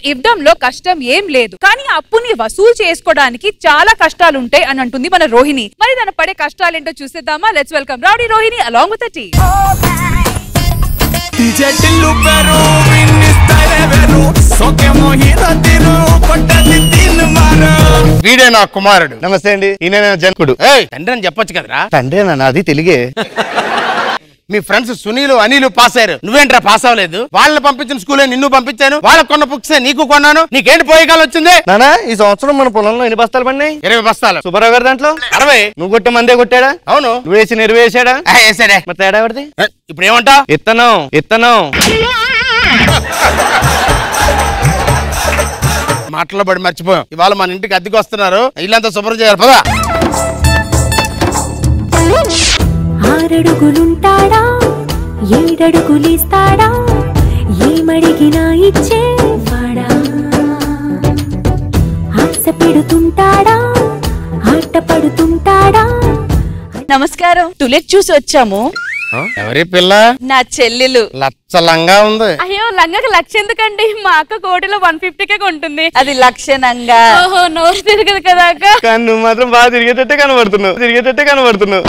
ఇవ్వడంలో కష్టం ఏం లేదు కానీ అప్పుని వసూలు చేసుకోవడానికి చాలా కష్టాలు ఉంటాయి అని అంటుంది మన రోహిణి మరి తన పడే కష్టాలేంటో చూసేద్దామా let's welcome rowdy Rohini along with టీ చెట్టిల్లు పెరు విన్నిస్తారే వెరు సోకే మోహిత తిరు కొట్టది తిన్ను మారు వీడే నా కుమారుడు నమస్తే అండి ఈయన నా జనకుడు ఏయ్ తండ్రి అని చెప్పొచ్చు కదరా తండ్రి నాన్న అది తెలుగే మీ ఫ్రెండ్స్ సునీలు అనిలు పాస్ అయ్యారు నువ్వేంట్రా పాస్ అవ్వలేదు వాళ్ళని పంపించిన స్కూలే నిన్ను పంపించాను వాళ్ళకు కొన్న బుక్స్ నీకు కొన్నాను నీకేంటి పోయేకాలం వచ్చింది నానా ఈ సంవత్సరం మన పొలంలో ఎన్ని బస్తాలు పడినాయి ఇరవై బస్తాలు సుబ్బారావు గారి దాంట్లో అరవై నువ్వు కొట్టే మందే కొట్టాడా అవును నువ్వు వేసి నెరువు వేసాడా ఆ, వేసాడే మరి తేడా ఎవరిది ఏ, ఇప్పుడు ఏమంటా ఇత్తనం ఇత్తనం మాటల్లో పడి మర్చిపోయాం ఇవాళ మన ఇంటికి అద్దెకి వస్తున్నారు ఇల్లంతా శుభ్రం చేయాలి పదా ఆరడుగులుంటాడా ఏడడుగులిస్తాడా ఏమడిగినా ఇచ్చేవాడా ఆశ పెడుతుంటాడా ఆట పడుతుంటాడా నమస్కారం టులెట్ చూసి వచ్చాము ఎవరి పిల్ల నా చెల్లెలు లచ్చలంగా ఉంది అయ్యో లంగకి లక్ష ఎందుకండి మా అక్క కోటిలో వన్ ఫిఫ్టీకే ఉంటుంది అది లక్షణంగా ఓహో నోరు తిరగదు కదా అక్క కానీ నువ్వు మాత్రం బాగా తిరిగేటట్టే కనబడుతున్నావు తిరిగేటట్టే కనబడుతున్నావు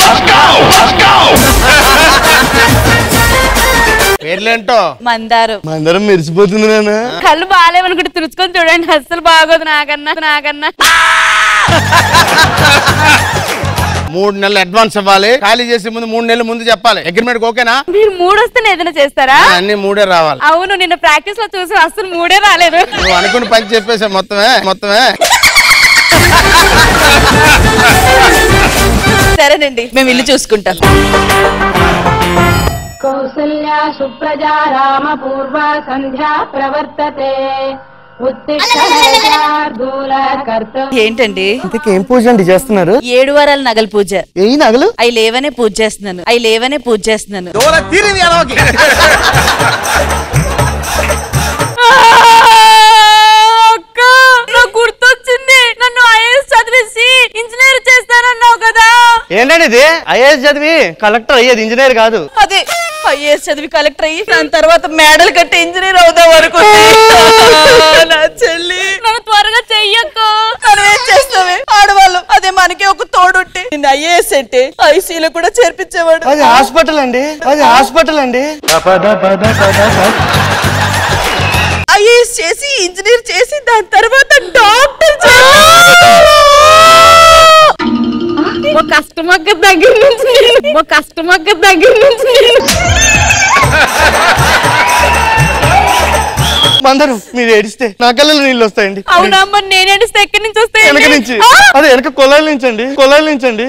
పేర్లేంటో మందారం మా అందరం మెరిసిపోతుంది నాన్న కళ్ళు బాగాలేవనుకుంటే తుడుచుకొని చూడండి అస్సలు బాగోదు నాకన్నా నాకన్నా మూడు నెలలు అడ్వాన్స్ ఇవ్వాలి ఖాళీ చేసే ముందు మూడు నెలల ముందు చెప్పాలి అగ్రిమెంట్ ఓకేనా మీరు మూడు వస్తేనే ఏదైనా చేస్తారా ఆ, అన్ని మూడే రావాలి అవును నిన్న ప్రాక్టీస్ లో చూసి అస్సలు మూడే రాలేదు నువ్వు అనుకుని పని చెప్పేసా మొత్తమే మొత్తమే సరేనండి మేము ఇల్లు చూసుకుంటాం కౌసల్యా సుప్రజా రామ పూర్వ సంధ్యా ప్రవర్తతే ఉత్తిష్ట శార్దూల కర్తవ్య ఏంటండి ఇంతకేం పూజ అండి చేస్తున్నారు ఏడు వారాల నగల పూజ ఏ నగలు అవి లేవనే పూజ చేస్తున్నాను అవి లేవనే పూజ చేస్తున్నాను దూర తిరిగి ఎలాగి అక్క నాకు గుర్తొచ్చింది నన్ను ఐఏఎస్ చదివేసి ఇంజనీర్ చేస్తానన్నావు కదా ఏంటండి ఇది ఐఏఎస్ చదివి కలెక్టర్ అయ్యేది ఇంజనీర్ కాదు అదే ఐఏఎస్ చదివి కలెక్టర్ అయ్యి దాని తర్వాత మేడల్ కట్టి ఇంజనీర్ అవుదాం వరకు నా చెల్లి నన్ను త్వరగా చెయ్యక్క మనం ఏం చేస్తామే ఆడవాళ్ళు అదే మనకి ఒక తోడుంటే నిన్ను ఐఏఎస్ అంటే ఐసీలో కూడా చేర్పించేవాడు అది హాస్పిటల్ అండి అది హాస్పిటల్ అండి ఐఏఎస్ చేసి ఇంజనీర్ చేసి దాని తర్వాత డాక్టర్ మా కస్టమర్ దగ్గర నుంచి నేను- మా కస్టమర్ దగ్గర నుంచి నేను మందరం మీరు ఏడిస్తే నా కళ్ళలో నీళ్ళు వస్తాయండి అవునా మరి నేను ఏడిస్తే ఎక్కడి నుంచి వస్తాయి వెనక నుంచి అదే వెనక కొలాయిల నుంచి అండి కొలాయిల నుంచి అండి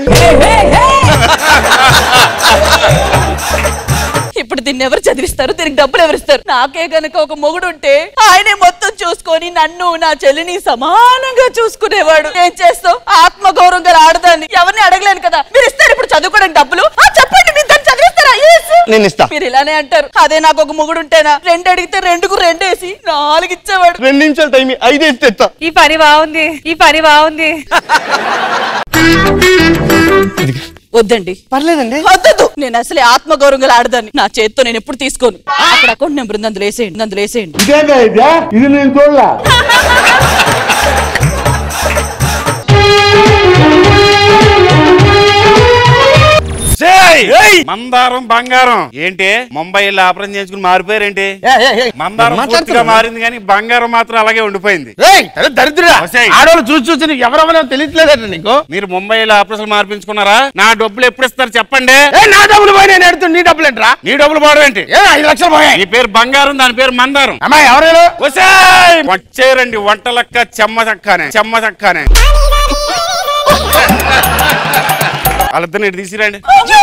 ఇప్పుడు దీన్ని ఎవరు చదివిస్తారు దీనికి డబ్బులు ఎవరు ఇస్తారు నాకే గనక ఒక మొగుడు ఉంటే ఆయనే మొత్తం చూసుకొని నన్ను నా చెల్లిని సమానంగా చూసుకునేవాడు ఏం చేస్తావు ఆత్మ గౌరవంగా ఆడదాన్ని ఎవరిని అడగలేను కదా మీరు ఇస్తారు ఇప్పుడు చదువుకోవడానికి డబ్బులు ఆ, చెప్పండి మీరు దాన్ని చదివిస్తారా Yes. నేను ఇస్తా మీరు ఇలానే అంటారు అదే నాకు ఒక మొగుడు ఉంటేనా రెండు అడిగితే రెండుకు రెండేసి నాలుగు ఇచ్చేవాడు రెండు నిమిషాలు టైం ఐదు వేసి తెస్తా ఈ పని బాగుంది ఈ పని బాగుంది వద్దండి పర్లేదండి వద్దదు నేను అసలే ఆత్మగౌరవంగా ఆడదాన్ని నా చేత్తో నేను ఎప్పుడు తీసుకోను అక్కడ అకౌంట్ నెంబర్ ఉంది అందులో వేసేయండి అందులో వేసేయండి ఇది నేను చూడలా మందారం బంగారం ఏంటి ముంబై వెళ్ళి ఆపరేషన్ చేయించుకుని మారిపోయారేంటి మందారం పూర్తిగా మారింది కానీ బంగారం మాత్రం అలాగే ఉండిపోయింది ఏయ్, అరే దరిద్రుడా వసేయ్. ఆడవాళ్ళు చూసి చూసి నీకు ఎవరెవరో తెలియట్లేదట నీకు మీరు ముంబై వెళ్ళి ఆపరేషన్ మార్పించుకున్నారా నా డబ్బులు ఎప్పుడు ఇస్తారు చెప్పండి ఏ నా డబ్బులు పోయి నేను ఎడుతు నీ డబ్బులు ఏంట్రా నీ డబ్బులు పోవడం ఏంటి ఏ ఐదు లక్షలు పోయాయి నీ పేరు బంగారం దాని పేరు మందారం అమ్మాయి ఎవరు వసేయ్! వచ్చేరండి వంటలక్క చెమ్మ చక్కనే చెమ్మ చక్కనే వాళ్ళిద్దరిని ఇటు తీసిరండి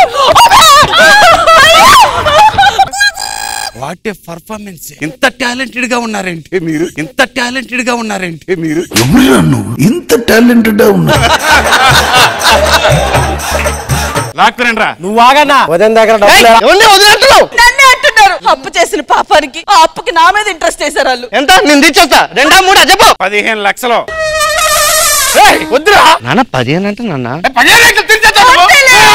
వాట్ ఏ పర్ఫార్మెన్స్ ఇంత టాలెంటెడ్ గా ఉన్నారంటే మీరు ఇంత టాలెంటెడ్ గా ఉన్నారంటే మీరు ఎవరురా నువ్వు ఇంత టాలెంటెడ్ ఉన్నా లాక్కురండి రా నువ్వు ఆగన్నా ఉదయం దగ్గర డబ్బులు ఎవరిని వదిలేస్తున్నావు నన్నే అంటున్నారు అప్పు చేసిన పాపానికి ఆ అప్పుకి నా మీద ఇంట్రెస్ట్ వేశారు వాళ్ళు ఎంత నేను తెచ్చేస్తా రెండా మూడా చెప్పు పదిహేను లక్షలు ఏయ్, వద్దురా నాన్న పదిహేను అంటే నాన్న ఏ, పదిహేను లక్షలు తిరిచేస్తావు నువ్వు?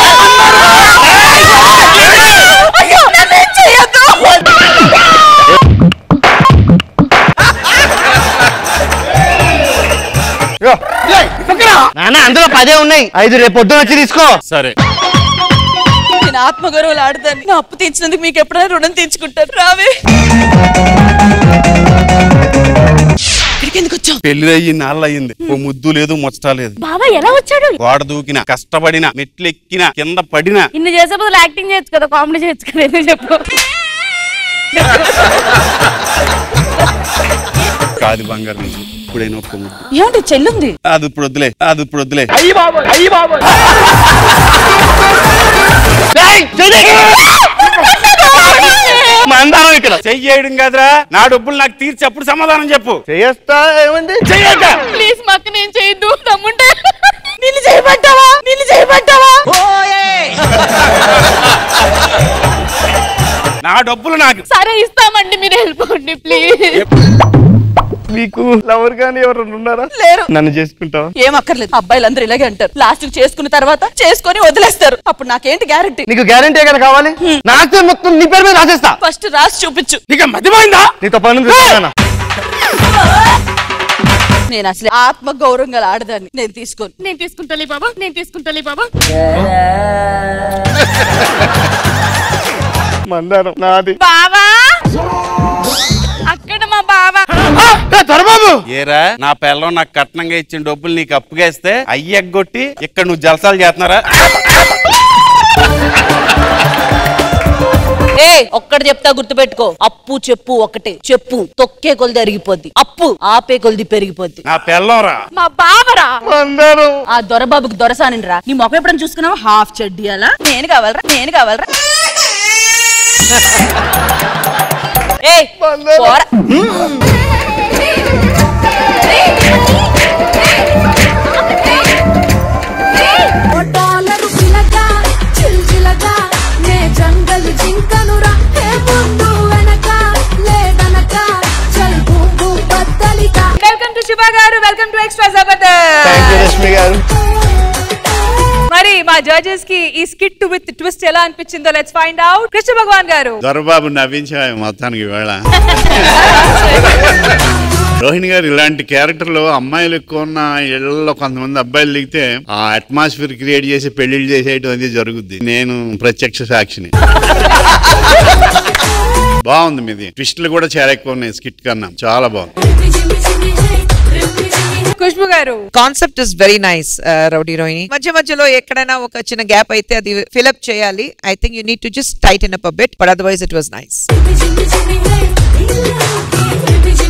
అయ్యో, నన్నేం చేయొద్దు. నాన్న అందులో పదే ఉన్నాయి ఐదు రేపు పొద్దున వచ్చి తీసుకో సరే నేను ఆత్మగౌరవాలు ఆడదాన్ని నా అప్పు తీర్చినందుకు మీకు ఎప్పుడైనా రుణం తీర్చుకుంటారు రావే ఇక్కడికి ఎందుకు వచ్చావు పెళ్లి అయ్యి నాళ్ళు అయ్యింది ఓ ముద్దు లేదు ముచ్చట లేదు బాబా ఎలా వచ్చాడు గోడ దూకిన కష్టపడిన మెట్లెక్కిన కింద పడిన ఇన్ని చేసే బదులు యాక్టింగ్ చేయొచ్చు కదా కామెడీ చేయొచ్చు కదా ఎందుకు చెప్పు కాదు బంగారం ఇప్పుడైనా ఒక్క ముద్దు ఏమంటే చెల్లుంది అది ఇప్పుడు వద్దులే అది ఇప్పుడు వద్దులే ఏయ్, చెయ్యి. మందారం ఇక్కడ చెయ్యడం కాదురా నా డబ్బులు నాకు తీర్చి అప్పుడు సమాధానం చెప్పు చెయ్యొస్తా ఏముంది చెయ్యక ప్లీజ్ మాకు నేను చేయొద్దు తమ్ముంటే నిన్ను చేయబడ్డావా నిన్ను చేయబడ్డావా నా డబ్బులు నాకు సరే ఇస్తామండి మీరు వెళ్ళిపోండి ప్లీజ్ మీకు లవర్ గానీ ఎవరైనా ఉన్నారా లేరు నన్ను చేసుకుంటావా ఏం అక్కర్లేదు అబ్బాయిలందరూ ఇలాగే అంటారు లాస్ట్ చేసుకున్న తర్వాత చేసుకొని వదిలేస్తారు అప్పుడు నాకేంటి గ్యారంటీ నీకు గ్యారంటీ కదా కావాలి నాకు మొత్తం నీ పేరు మీద రాసేస్తా ఫస్ట్ రాసి చూపించు ఇక మతిపోయిందా నీతో పని ఉంది, చూస్తానా? నేను అసలు ఆత్మ గౌరవంగా ఆడదాన్ని నేను తీసుకోను నేను తీసుకుంటాలే బాబా నేను తీసుకుంటాలే బాబా మందారం నాది బావా అక్కడ మా బావా ఏ, దొరబాబు ఏరా నా పిల్లం నాకు కట్నంగా ఇచ్చిన డబ్బులు నీకు అప్పుగా ఇస్తే అయ్యగ్గొట్టి ఇక్కడ నువ్వు జలసాలు చేస్తున్నారా ఏ ఒక్కటి చెప్తా గుర్తుపెట్టుకో అప్పు చెప్పు ఒకటే చెప్పు తొక్కే కొలిది అరిగిపోద్ది అప్పు ఆపే కొలిది పెరిగిపోద్ది నా పిల్లం రా మా బావరా మందారం ఆ దొరబాబుకి దొరసాని రా నీ మొక్క ఎప్పుడైనా చూసుకున్నావా హాఫ్ చెడ్డి అలా నేను కావాలరా నేను కావాలరా ఏ పోరా. డాలరు పిలగా చిల్చిలగా నే జంగల్ జింకనురా హే ముందు వెనక లేదనక చల్ బూమ్ బూమ్ బద్దలిక వెల్కమ్ టు శుభ గారు welcome to extra thank you Jabardasth Rashmi గారు మరి మా జడ్జెస్ కి ఈ స్కిట్ విత్ ట్విస్ట్ ఎలా అనిపించిందో let's find out Krishna Bhagavan గారు దొరబాబు నవ్వించాయి మొత్తానికి వేళ రోహిణి గారు ఇలాంటి క్యారెక్టర్లు అమ్మాయిలు ఎక్కువ ఉన్న ఇళ్లలో కొంతమంది అబ్బాయిలు దిగితే ఆ అట్మాస్ఫియర్ క్రియేట్ చేసి పెళ్లిళ్ళు చేసేయటం అనేది జరుగుద్ది నేను ప్రత్యక్ష సాక్షిని బాగుంది మీది ట్విస్టులు కూడా చాలా ఎక్కువ ఉన్నాయి స్కిట్ కన్నా చాలా బాగుంది ఖుష్బు గారు concept is very nice rowdy Rohini మధ్య మధ్యలో ఎక్కడైనా ఒక చిన్న గ్యాప్ అయితే అది ఫిల్అప్ చేయాలి I think you need to just tighten up bit but otherwise it was nice జింగి జింగి హే